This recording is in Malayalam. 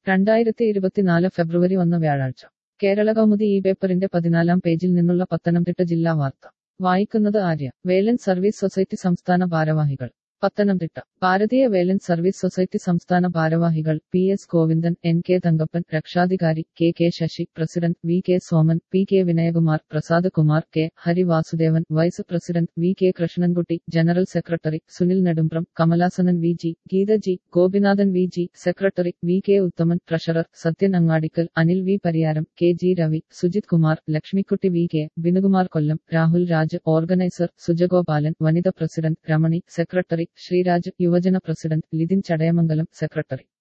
രണ്ടായിരത്തി ഇരുപത്തിനാല് ഫെബ്രുവരി ഒന്ന് വ്യാഴാഴ്ച കേരള കൗമുദി ഈ പേപ്പറിന്റെ പതിനാലാം പേജിൽ നിന്നുള്ള പത്തനംതിട്ട ജില്ലാ വാർത്ത വായിക്കുന്നത് ആര്യ വേലൻ സർവീസ് സൊസൈറ്റി സംസ്ഥാന ഭാരവാഹികൾ പത്തനംതിട്ട ഭാരതീയ വേലൻ സർവീസ് സൊസൈറ്റി സംസ്ഥാന ഭാരവാഹികൾ P S Govindan N K Thankappan രക്ഷാധികാരി K K Sasi president V K Soman P K Vinayakumar Prasad Kumar K Hari Vasudevan vice president V K Krishnankutty general secretary Sunil Nedumpram Kamalasanan V G Geetha G Gopinathan V G secretary V K Uthaman treasurer Sathyan Angadikkal Anil V Pariyaram K G Ravi Sujith Kumar Lakshmikutty V K Binukumar Kollam Rahul Raj organiser Sujagopalan വനിത പ്രസിഡന്റ് രമണി സെക്രട്ടറി ശ്രീരാജ് യുവജന പ്രസിഡന്റ് ലിതിൻ ചടയമംഗലം സെക്രട്ടറി